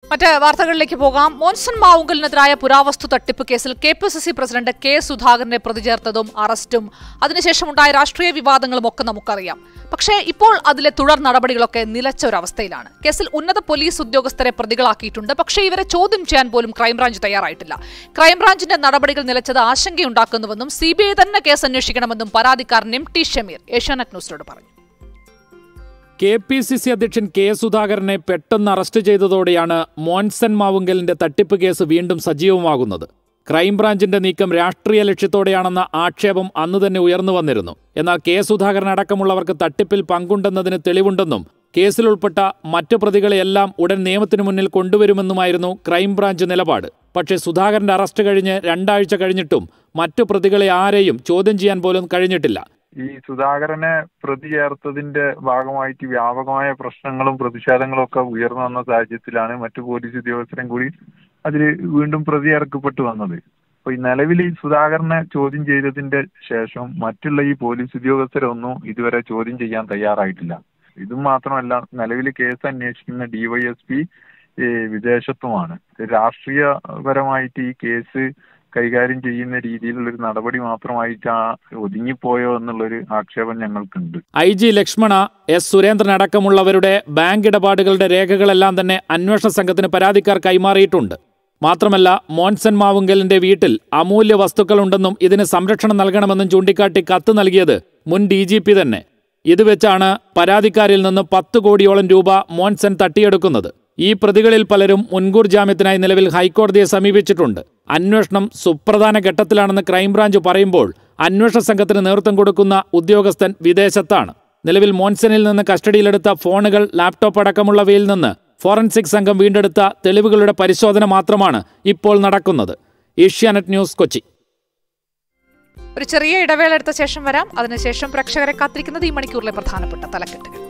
മറ്റ് വാർത്തകളിലേക്ക് പോകാം മോൻസൺ മാവുങ്കലിനെതിരായ പുരാവസ്തു തട്ടിപ്പ് കേസിൽ K P C C president K സുധാകരനെ പ്രതി ചേർത്തതും അറസ്റ്റും അതിനുശേഷമുണ്ടായ രാഷ്ട്രീയ വിവാദങ്ങളും ഒക്കെ നമുക്കറിയാം പക്ഷേ ഇപ്പോൾ അതിലെ തുടർ നടപടികളൊക്കെ നിലച്ച ഒരവസ്ഥയിലാണ് കേസിൽ ഉന്നത പോലീസ് ഉദ്യോഗസ്ഥരെ പ്രതികളാക്കിയിട്ടുണ്ട് പക്ഷേ ഇവരെ ചോദ്യം ചെയ്യാൻ പോലും ക്രൈംബ്രാഞ്ച് തയ്യാറായിട്ടില്ല ക്രൈംബ്രാഞ്ചിന്റെ നടപടികൾ നിലച്ചത് ആശങ്കയുണ്ടാക്കുന്നുവെന്നും സി ബി ഐ തന്നെ കേസ് അന്വേഷിക്കണമെന്നും പരാതിക്കാരൻ എം ടി ഷമീർ ഏഷ്യാനെറ്റ് ന്യൂസിനോട് പറഞ്ഞു കെ പി സി സി അധ്യക്ഷൻ കെ സുധാകരനെ പെട്ടെന്ന് അറസ്റ്റ് ചെയ്തതോടെയാണ് മോൻസൻ മാവുങ്കലിന്റെ തട്ടിപ്പ് കേസ് വീണ്ടും സജീവമാകുന്നത് ക്രൈംബ്രാഞ്ചിന്റെ നീക്കം രാഷ്ട്രീയ ലക്ഷ്യത്തോടെയാണെന്ന ആക്ഷേപം അന്ന് തന്നെ ഉയർന്നു വന്നിരുന്നു എന്നാൽ കെ സുധാകരൻ അടക്കമുള്ളവർക്ക് തട്ടിപ്പിൽ പങ്കുണ്ടെന്നതിന് തെളിവുണ്ടെന്നും കേസിൽ ഉൾപ്പെട്ട മറ്റു പ്രതികളെയെല്ലാം ഉടൻ നിയമത്തിനു മുന്നിൽ കൊണ്ടുവരുമെന്നുമായിരുന്നു ക്രൈംബ്രാഞ്ച് നിലപാട് പക്ഷേ സുധാകരന്റെ അറസ്റ്റ് കഴിഞ്ഞ് രണ്ടാഴ്ച കഴിഞ്ഞിട്ടും മറ്റു പ്രതികളെ ആരെയും ചോദ്യം ചെയ്യാൻ പോലും കഴിഞ്ഞിട്ടില്ല ഈ സുധാകരനെ പ്രതി ചേർത്തതിന്റെ ഭാഗമായിട്ട് വ്യാപകമായ പ്രശ്നങ്ങളും പ്രതിഷേധങ്ങളും ഒക്കെ ഉയർന്നു വന്ന സാഹചര്യത്തിലാണ് മറ്റു പോലീസ് ഉദ്യോഗസ്ഥരും കൂടി അതിൽ വീണ്ടും പ്രതി ചേർക്കപ്പെട്ടു വന്നത് അപ്പൊ ഈ നിലവിൽ ഈ സുധാകരനെ ചോദ്യം ചെയ്തതിന്റെ ശേഷം മറ്റുള്ള ഈ പോലീസ് ഉദ്യോഗസ്ഥരൊന്നും ഇതുവരെ ചോദ്യം ചെയ്യാൻ തയ്യാറായിട്ടില്ല ഇതും മാത്രമല്ല നിലവിൽ കേസ് അന്വേഷിക്കുന്ന ഡിവൈഎസ്പി വിദേശത്തുമാണ് രാഷ്ട്രീയപരമായിട്ട് ഈ കേസ് കൈകാര്യം ചെയ്യുന്ന രീതിയിലുള്ള ഒരു നടപടി മാത്രമായിട്ട് ആ ഒതുങ്ങിപ്പോയോ എന്നുള്ളൊരു ആക്ഷേപം ഞങ്ങൾക്കുണ്ട് I G Lakshmana S Surendran അടക്കമുള്ളവരുടെ ബാങ്ക് ഇടപാടുകളുടെ രേഖകളെല്ലാം തന്നെ അന്വേഷണ സംഘത്തിന് പരാതിക്കാർ കൈമാറിയിട്ടുണ്ട് മാത്രമല്ല മോൻസൻ മാവുങ്കലിന്റെ വീട്ടിൽ അമൂല്യ വസ്തുക്കളുണ്ടെന്നും ഇതിന് സംരക്ഷണം നൽകണമെന്നും ചൂണ്ടിക്കാട്ടി കത്ത് നൽകിയത് മുൻ ഡി ജി പി തന്നെ ഇത് വെച്ചാണ് പരാതിക്കാരിൽ നിന്ന് പത്ത് കോടിയോളം രൂപ മോൻസൻ തട്ടിയെടുക്കുന്നത് ഈ പ്രതികളിൽ പലരും മുൻകൂർ ജാമ്യത്തിനായി നിലവിൽ ഹൈക്കോടതിയെ സമീപിച്ചിട്ടുണ്ട് അന്വേഷണം സുപ്രധാന ഘട്ടത്തിലാണെന്ന് ക്രൈംബ്രാഞ്ച് പറയുമ്പോൾ അന്വേഷണ സംഘത്തിന് നേതൃത്വം കൊടുക്കുന്ന ഉദ്യോഗസ്ഥൻ വിദേശത്താണ് നിലവിൽ മോൻസനിൽ നിന്ന് കസ്റ്റഡിയിലെടുത്ത ഫോണുകൾ ലാപ്ടോപ്പ് അടക്കമുള്ളവയിൽ നിന്ന് ഫോറൻസിക് സംഘം വീണ്ടെടുത്ത തെളിവുകളുടെ പരിശോധന മാത്രമാണ് ഇപ്പോൾ നടക്കുന്നത് ഏഷ്യാനെറ്റ് ന്യൂസ് കൊച്ചി ഒരു ചെറിയ ഇടവേള എടുത്ത ശേഷം വരാം അതിനുശേഷം പ്രേക്ഷകരെ കാത്തിരിക്കുന്നത് ഈ മണിക്കൂറിലെ പ്രധാനപ്പെട്ട തലക്കെട്ടുകൾ